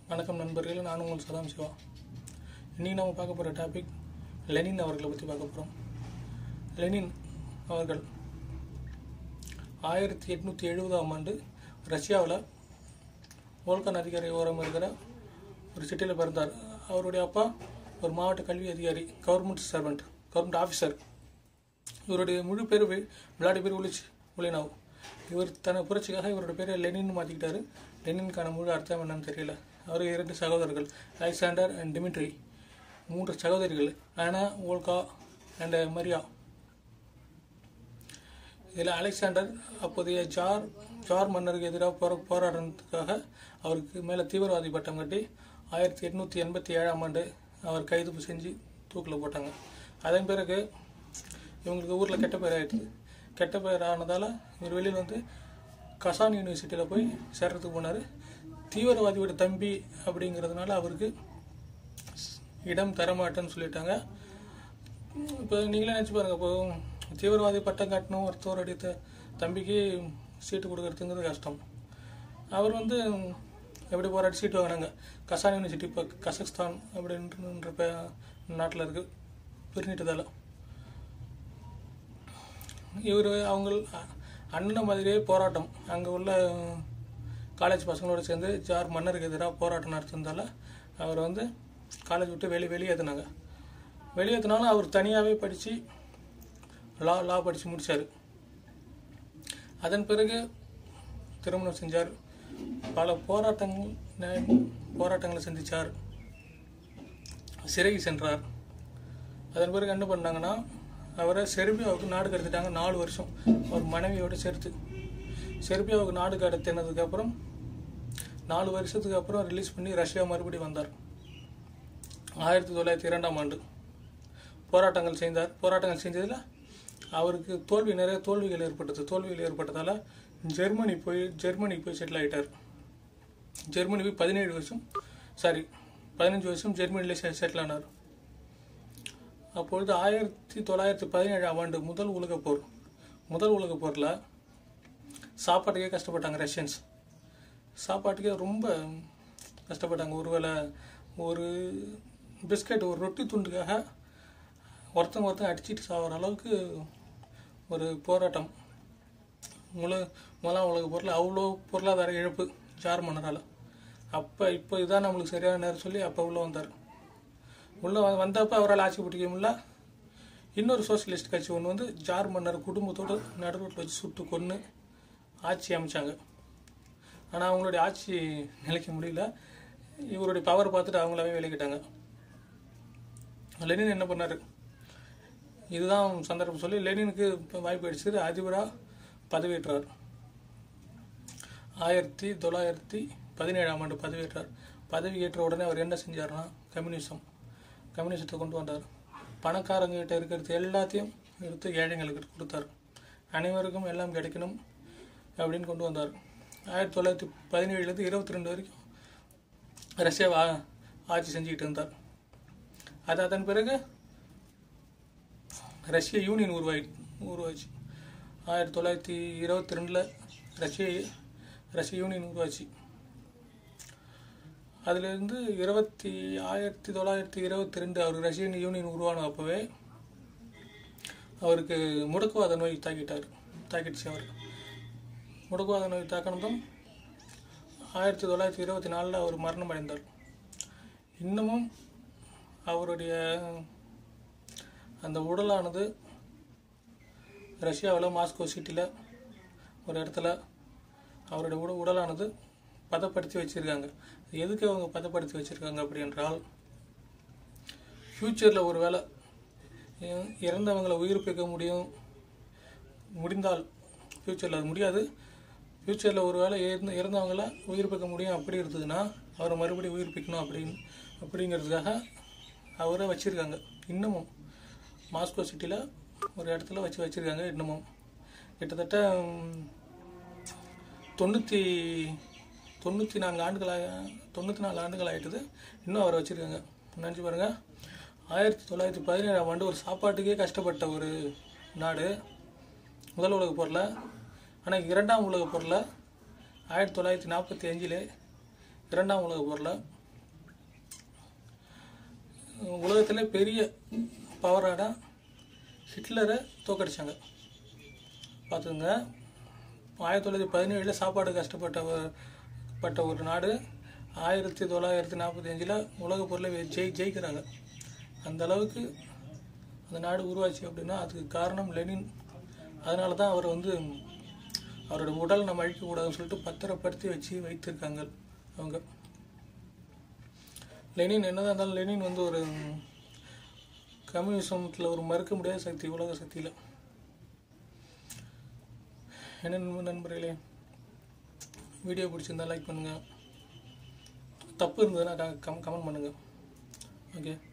வணக்கம் நண்பர்களே நான் உங்கள் சதாம் சிவா இன்றைக்கி நம்ம பார்க்க போகிற டாபிக் லெனின் அவர்களை பற்றி பார்க்க போகிறோம் லெனின் அவர்கள் ஆயிரத்தி எட்நூற்றி எழுபதாம் ஆண்டு ரஷ்யாவில் வோல்கன் அதிகாரி ஓரம் இருக்கிற ஒரு சிட்டியில் பிறந்தார் அவருடைய அப்பா ஒரு மாவட்ட கல்வி அதிகாரி கவர்மெண்ட் சர்வெண்ட் கவர்மெண்ட் ஆஃபீஸர் இவருடைய முழு பேர் வி- விளாடிமிர் உலிச் உலினாவ் இவர் தன புரட்சிக்காக இவருடைய பேரை லெனின் மாற்றிக்கிட்டாரு லெனினுக்கான முழு அர்த்தம் என்னன்னு தெரியல அவர் இரண்டு சகோதரர்கள் அலெக்சாண்டர் அண்ட் டிமிட்ரி மூன்று சகோதரிகள் ஆனா ஓல்கா அண்ட் மரியா இதில் அலெக்சாண்டர் அப்போதைய ஜார் ஜார் மன்னருக்கு எதிராக போரா போராடுறதுக்காக அவருக்கு மேலே தீவிரவாதி பட்டம் கட்டி ஆயிரத்தி எட்நூற்றி எண்பத்தி ஏழாம் ஆண்டு அவர் கைது செஞ்சு தூக்கில் போட்டாங்க அதன் பிறகு இவங்களுக்கு ஊரில் கெட்ட பேர் ஆயிடுச்சு கெட்ட பேர் ஆனதால் இவர் வெளியில் வந்து கசான் யூனிவர்சிட்டியில் போய் சேர்றதுக்கு போனார் தீவிரவாதியோட தம்பி அப்படிங்கிறதுனால அவருக்கு இடம் தரமாட்டேன்னு சொல்லிட்டாங்க இப்போ நீங்களே நினச்சி பாருங்க இப்போ தீவிரவாதி பட்டம் காட்டணும் ஒருத்தருடைய த தம்பிக்கு சீட்டு கொடுக்கறதுங்கிறது கஷ்டம் அவர் வந்து எப்படி போராடி சீட்டு வாங்கினாங்க கசான் யூனிவர்சிட்டி இப்போ கசக்ஸ்தான் அப்படின்ற பே நாட்டில் இருக்குது பிரிஞ்சிட்டதால இவர் அவங்க அண்ணன் மாதிரியே போராட்டம் அங்கே உள்ள காலேஜ் பசங்களோட சேர்ந்து ஜார் மன்னருக்கு எதிராக போராட்டம் நடத்தினதால அவர் வந்து காலேஜ் விட்டு வெளியே வெளியேற்றினாங்க வெளியேற்றினாலும் அவர் தனியாகவே படித்து லா லா படித்து முடித்தார் அதன் பிறகு திருமணம் செஞ்சார் பல போராட்டங்கள் நே- போராட்டங்களை சந்தித்தார் சிறைக்கு சென்றார் அதன் பிறகு என்ன பண்ணாங்கன்னா அவரை செர்பியாவுக்கு நாடு கடத்திட்டாங்க நாலு வருஷம் அவர் மனைவியோடு சேர்த்து செர்பியாவுக்கு நாடு கடத்தினதுக்கப்புறம் நாலு வருஷத்துக்கு அப்புறம் ரிலீஸ் பண்ணி ரஷ்யா மறுபடியும் வந்தார் ஆயிரத்தி தொள்ளாயிரத்தி இரண்டாம் ஆண்டு போராட்டங்கள் செய்தார் போராட்டங்கள் செஞ்சதில் அவருக்கு தோல்வி நிறைய தோல்விகள் ஏற்பட்டது தோல்விகள் ஏற்பட்டதால் ஜெர்மனி போய் ஜெர்மனி போய் செட்டில் ஆகிட்டார் ஜெர்மனி போய் பதினேழு வருஷம் சாரி பதினஞ்சு வருஷம் ஜெர்மனியில் செட்டில் ஆனார் அப்பொழுது ஆயிரத்தி தொள்ளாயிரத்தி பதினேழாம் ஆண்டு முதல் உலகப் போர் முதல் உலகப் போரில் சாப்பாட்டுக்கே கஷ்டப்பட்டாங்க ரஷ்யன்ஸ் சாப்பாட்டுக்கே ரொம்ப கஷ்டப்பட்டாங்க ஒருவேளை ஒரு பிஸ்கட் ஒரு ரொட்டி துண்டுக்காக ஒருத்தங்க ஒருத்தங்க அடிச்சிட்டு சாகிற அளவுக்கு ஒரு போராட்டம் முழு முதலாம் உலக பொருள் அவ்வளோ பொருளாதார இழப்பு ஜார் மன்னரால் அப்போ இப்போ இதான் நம்மளுக்கு சரியான நேரம் சொல்லி அப்போ உள்ளே வந்தார் உள்ளே வந்தப்போ அவரால் ஆட்சி பிடிக்க முடியல இன்னொரு சோசியலிஸ்ட் கட்சி ஒன்று வந்து ஜார் மன்னர் குடும்பத்தோடு நடுரோட்டில் வச்சு சுட்டு கொன்று ஆட்சி அமைச்சாங்க ஆனால் அவங்களுடைய ஆட்சி நிலைக்க முடியல இவருடைய பவர் பார்த்துட்டு அவங்களாவே விலகிட்டாங்க லெனின் என்ன பண்ணார் இதுதான் சந்தர்ப்பம் சொல்லி லெனினுக்கு இப்போ வாய்ப்பு அடிச்சது அதிபராக பதவியேற்றார் ஆயிரத்தி தொள்ளாயிரத்தி பதினேழாம் ஆண்டு பதவியேற்றார் பதவியேற்ற உடனே அவர் என்ன செஞ்சார்னா கம்யூனிசம் கம்யூனிசத்தை கொண்டு வந்தார் பணக்காரங்க கிட்ட இருக்கிறது எல்லாத்தையும் எடுத்து ஏழைங்களுக்கு கொடுத்தார் அனைவருக்கும் எல்லாம் கிடைக்கணும் அப்படின்னு கொண்டு வந்தார் ஆயிரத்தி தொள்ளாயிரத்தி பதினேழுலேருந்து இருபத்தி ரெண்டு வரைக்கும் ரஷ்யாவை ஆ- ஆட்சி செஞ்சுக்கிட்டு இருந்தார் அது அதன் பிறகு ரஷ்ய யூனியன் உருவாயி உருவாச்சு ஆயிரத்தி தொள்ளாயிரத்தி இருபத்தி ரெண்டில் ரஷ்ய ரஷ்ய யூனியன் உருவாச்சு அதுலேருந்து இருபத்தி ஆயிரத்தி தொள்ளாயிரத்தி இருபத்தி ரெண்டு அவர் ரஷ்யன் யூனியன் உருவான அப்போவே அவருக்கு முடக்குவாத நோய் தாக்கிட்டார் தாக்கிடுச்சு அவர் முடக்குவாத நோய் தாக்கினதும் ஆயிரத்தி தொள்ளாயிரத்தி இருபத்தி நாலில் அவர் மரணம் அடைந்தார் இன்னமும் அவருடைய அந்த உடலானது ரஷ்யாவில் மாஸ்கோ சிட்டியில் ஒரு இடத்துல அவருடைய உட உடலானது பதப்படுத்தி வச்சுருக்காங்க எதுக்கு அவங்க பதப்படுத்தி வச்சுருக்காங்க அப்படி என்றால் ஃப்யூச்சரில் ஒரு வேளை இ- இறந்தவங்களை உயிர்ப்பிக்க முடியும் முடிந்தால் ஃப்யூச்சரில் அது முடியாது ஃப்யூச்சரில் ஒரு வேளை இறந்து இறந்தவங்கள உயிர்ப்பிக்க முடியும் அப்படி இருந்ததுன்னா அவரை மறுபடியும் உயிர்ப்பிக்கணும் அப்படின்னு அப்படிங்கிறதுக்காக அவரை வச்சுருக்காங்க இன்னமும் மாஸ்கோ சிட்டியில் ஒரு இடத்துல வச்சு வச்சுருக்காங்க இன்னமும் கிட்டத்தட்ட ம், தொண்ணூற்றி தொண்ணூற்றி நான்கு ஆண்டுகளாக தொண்ணூற்றி நாலு ஆண்டுகள் ஆயிட்டுது இன்னும் அவரை வச்சுருக்காங்க நினச்சி பாருங்கள் ஆயிரத்தி தொள்ளாயிரத்தி பதினேழாம் ஆண்டு ஒரு சாப்பாட்டுக்கே கஷ்டப்பட்ட ஒரு நாடு முதல் உலகப் போரில் ஆனால் இரண்டாம் உலகப் போரில் ஆயிரத்தி தொள்ளாயிரத்தி நாற்பத்தி அஞ்சில் இரண்டாம் உலகப் போரில் உலகத்திலே பெரிய பவராடாக ஹிட்லரை தோக்கடிச்சாங்க பார்த்துங்க ஆயிரத்தி தொள்ளாயிரத்தி பதினேழில் சாப்பாடு கஷ்டப்பட்ட ஒரு- பட்ட ஒரு நாடு ஆயிரத்தி தொள்ளாயிரத்தி நாற்பத்தி அஞ்சில் உலக பொருளை ஜெய் ஜெயிக்கிறாங்க அந்த அளவுக்கு அந்த நாடு உருவாச்சு அப்படின்னா அதுக்கு காரணம் லெனின் அதனால தான் அவர் வந்து அவரோட உடல் நம்ம அழிக்கக்கூடாதுன்னு சொல்லிட்டு பத்திரப்படுத்தி வச்சு வைத்திருக்காங்க அவங்க லெனின் என்னதான் இருந்தாலும் லெனின் வந்து ஒரு கம்யூனிசத்தில் ஒரு மறுக்க முடியாத சக்தி உலக சக்தியில் என்ன நண்ப- நண்பர்களே வீடியோ பிடிச்சிருந்தா லைக் பண்ணுங்கள் தப்பு இருந்ததுன்னா கம் கமெண்ட் பண்ணுங்கள் ஓகே